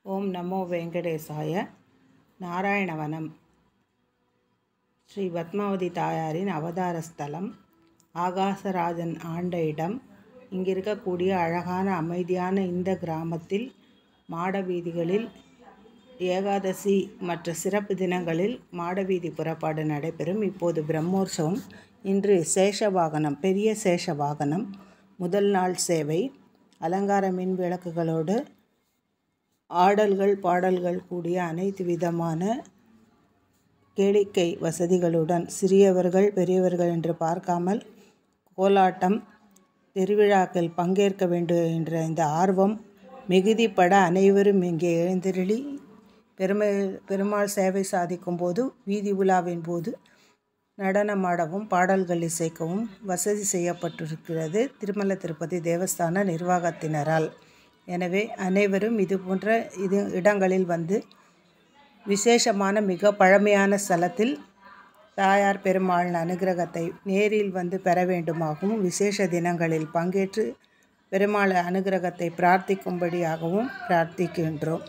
ஓம் நமோ வெங்கடேசாய நாராயணவனம் ஸ்ரீ பத்மாவதி தாயாரின் அவதார ஸ்தலம் ஆகாசராஜன் ஆண்ட இடம் இங்கு இருக்கக்கூடிய அழகான அமைதியான இந்த கிராமத்தில் மாட வீதிகளில் ஏகாதசி மற்ற சிறப்பு தினங்களில் மாடவீதி புறப்பாடு நடைபெறும் இப்போது பிரம்மோற்சவம் இன்று சேஷ வாகனம் பெரிய சேஷ வாகனம் முதல் நாள் சேவை அலங்கார மின் விளக்குகளோடு ஆடல்கள் பாடல்கள் கூடிய அனைத்து விதமான கேளிக்கை வசதிகளுடன் சிறியவர்கள் பெரியவர்கள் என்று பார்க்காமல் கோலாட்டம் திருவிழாக்கள் பங்கேற்க வேண்டும் என்ற இந்த ஆர்வம் மிகுதிப்பட அனைவரும் இங்கே எழுந்திருளி பெருமை பெருமாள் சேவை சாதிக்கும் போது வீதி உலாவின் போது நடனமாடவும் பாடல்கள் இசைக்கவும் வசதி செய்யப்பட்டிருக்கிறது திருமல திருப்பதி தேவஸ்தான நிர்வாகத்தினரால் எனவே அனைவரும் இது போன்ற இது இடங்களில் வந்து விசேஷமான மிக பழமையான ஸ்தலத்தில் தாயார் பெருமாள் அனுகிரகத்தை நேரில் வந்து பெற வேண்டுமாகவும் விசேஷ தினங்களில் பங்கேற்று பெருமாள் அனுகிரகத்தை பிரார்த்திக்கும்படியாகவும் பிரார்த்திக்கின்றோம்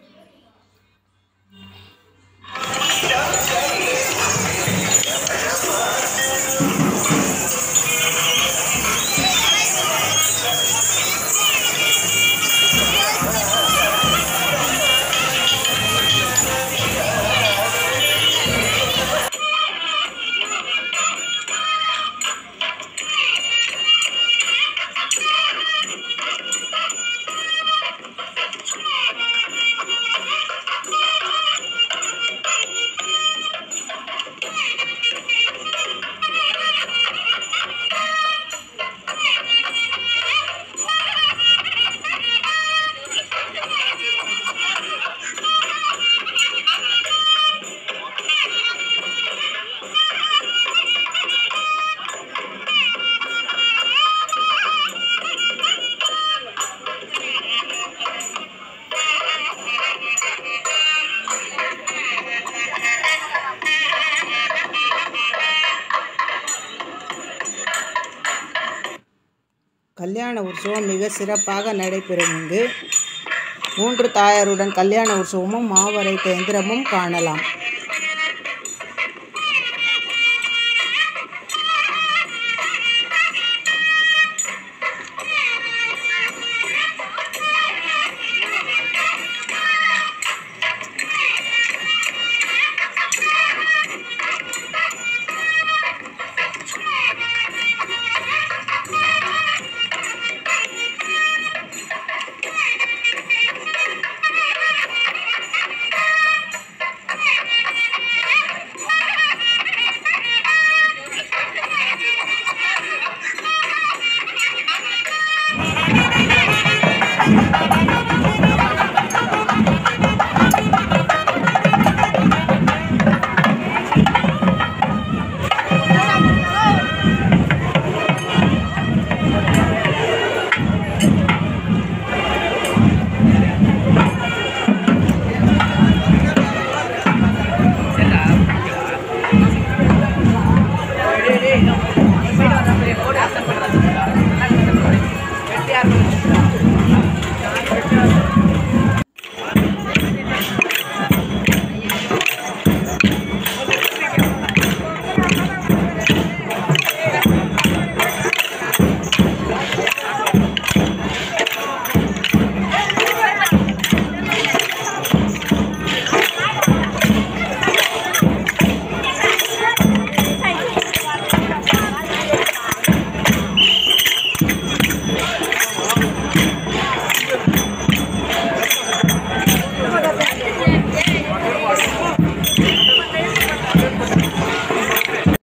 கல்யாண உற்சவம் மிக சிறப்பாக நடைபெறும் இங்கு மூன்று தாயாருடன் கல்யாண உற்சவமும் மாவரை கேந்திரமும் காணலாம்